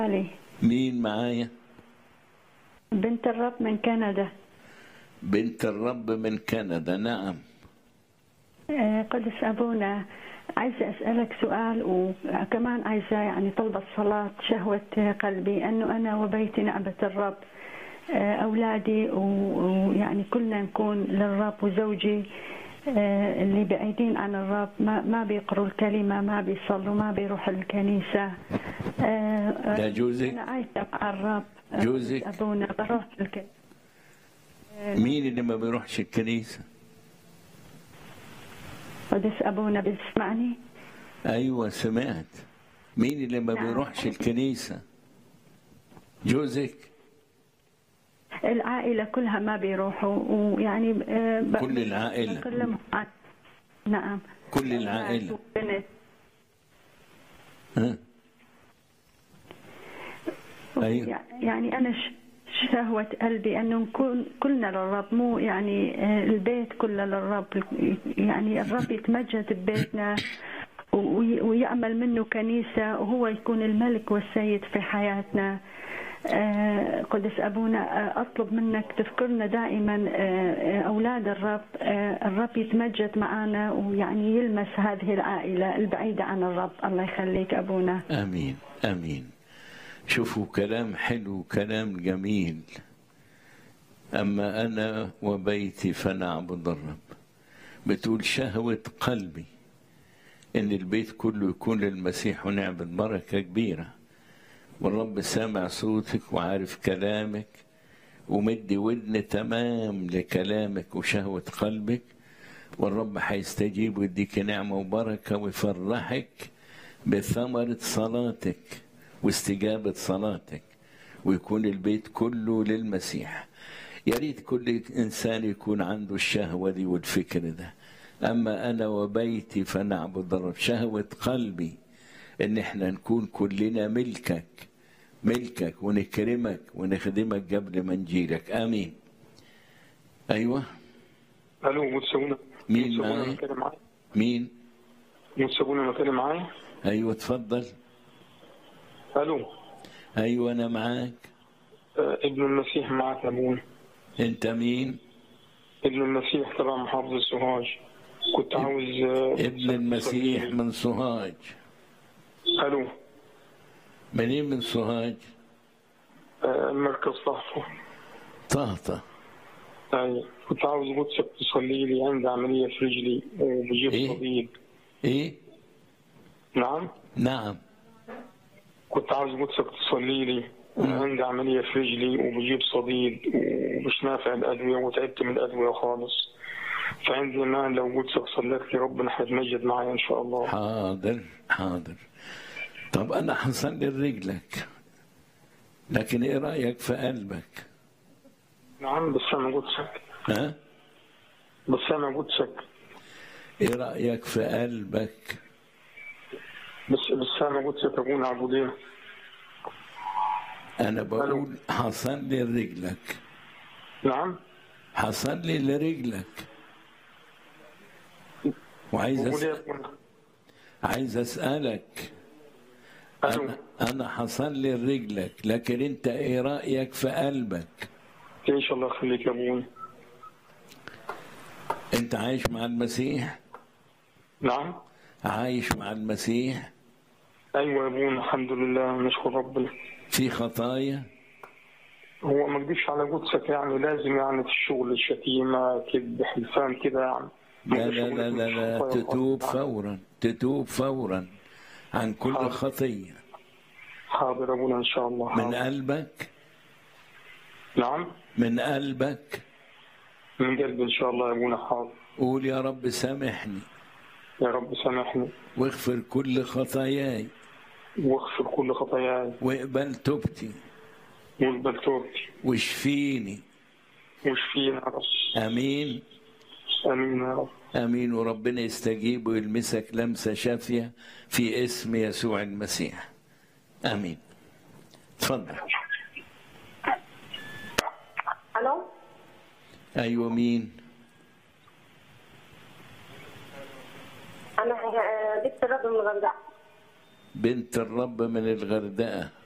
علي مين معايا بنت الرب من كندا بنت الرب من كندا نعم آه، قدس أبونا عايزة أسألك سؤال وكمان عايزة يعني طلبة صلاة شهوة قلبي أنه أنا وبيتي نعبة الرب آه، أولادي و- ويعني كلنا نكون للرب وزوجي آه، اللي بعيدين عن الرب ما ما بيقروا الكلمة ما بيصلوا ما بيروحوا الكنيسة آه، ده جوزك؟ أنا عايشة مع الرب جوزك؟ أبونا بروح الكنيسة مين اللي ما بيروحش الكنيسة قدس أبونا بتسمعني؟ أيوة سمعت مين اللي ما نعم. بيروحش الكنيسة جوزك العائلة كلها ما بيروحوا ويعني آه، ب- كل العائلة. بكلمهم عن نعم كل العائلة. بنت ها أيوة. يعني أنا ش- شهوة قلبي أنه نكون كلنا للرب مو يعني آه، البيت كله للرب يعني الرب يتمجد ببيتنا وي- ويعمل منه كنيسة وهو يكون الملك والسيد في حياتنا آه، قدس أبونا آه، أطلب منك تذكرنا دائما آه، آه، أولاد الرب آه، الرب يتمجد معنا ويعني يلمس هذه العائلة البعيدة عن الرب الله يخليك أبونا آمين آمين شوفوا كلام حلو كلام جميل أما أنا وبيتي فنعبد الرب بتقول شهوة قلبي إن البيت كله يكون للمسيح ونعبد بركة كبيرة والرب سامع صوتك وعارف كلامك ومدي ودن تمام لكلامك وشهوة قلبك والرب هيستجيب ويديك نعمة وبركة ويفرحك بثمرة صلاتك واستجابة صلاتك ويكون البيت كله للمسيح يا ريت كل إنسان يكون عنده الشهوة دي والفكر ده أما أنا وبيتي فنعبد الرب شهوة قلبي إن إحنا نكون كلنا ملكك ملكك ونكرمك ونخدمك قبل ما نجيلك آمين أيوه الو متسابونا مين متسابونا معاي؟ مكالم معايا مين متسابونا مكالم معايا أيوه اتفضل الو أيوه أنا معاك آه، ابن المسيح معك يا ابونا أنت مين ابن المسيح تبع محافظة سوهاج كنت عاوز آه، ابن المسيح من سوهاج الو منين من سوهاج آه، مركز طهطة طهطة أيوة. كنت عاوز قدسك تصلي لي عندي عملية في رجلي وبجيب إيه؟ صديد إيه نعم نعم كنت عاوز قدسك تصلي لي عندي عملية في رجلي وبجيب صديد ومش نافع الأدوية وتعبت من الأدوية خالص فعندي إيمان لو قدسك صليت لي ربنا هيتمجد معايا إن شاء الله حاضر حاضر طب أنا هصلي لرجلك لكن إيه رأيك في قلبك نعم بس أنا قدسك ها بس أنا قدسك إيه رأيك في قلبك بس بس أنا قدسك أكون عبودين أنا بقول هصلي لرجلك نعم هصلي لرجلك وعايز بقول يا أسأل أبونا عايز أسألك ألو أنا أنا هصلي لرجلك لكن أنت إيه رأيك في قلبك إن شاء الله يخليك يا أبونا أنت عايش مع المسيح نعم عايش مع المسيح أيوة يا أبونا الحمد لله نشكر ربنا في خطايا هو ما اكدبش على قدسك يعني لازم يعني في الشغل الشتيمة كذب حلفان كده يعني لا لا لا لا, لا تتوب فورا تتوب فورا عن كل حاضر. خطية حاضر يا أبونا إن شاء الله من حاضر. قلبك نعم من قلبك من قلبي إن شاء الله يا أبونا حاضر قول يا رب سامحني يا رب سامحني واغفر كل خطاياي واغفر كل خطاياي واقبل توبتي واقبل توبتي واشفيني واشفينا يا رب امين آمين يا رب امين وربنا يستجيب ويلمسك لمسه شافيه في اسم يسوع المسيح امين تفضل الو ايوه مين انا آه، بنت الرب من الغردقه بنت الرب من الغردقه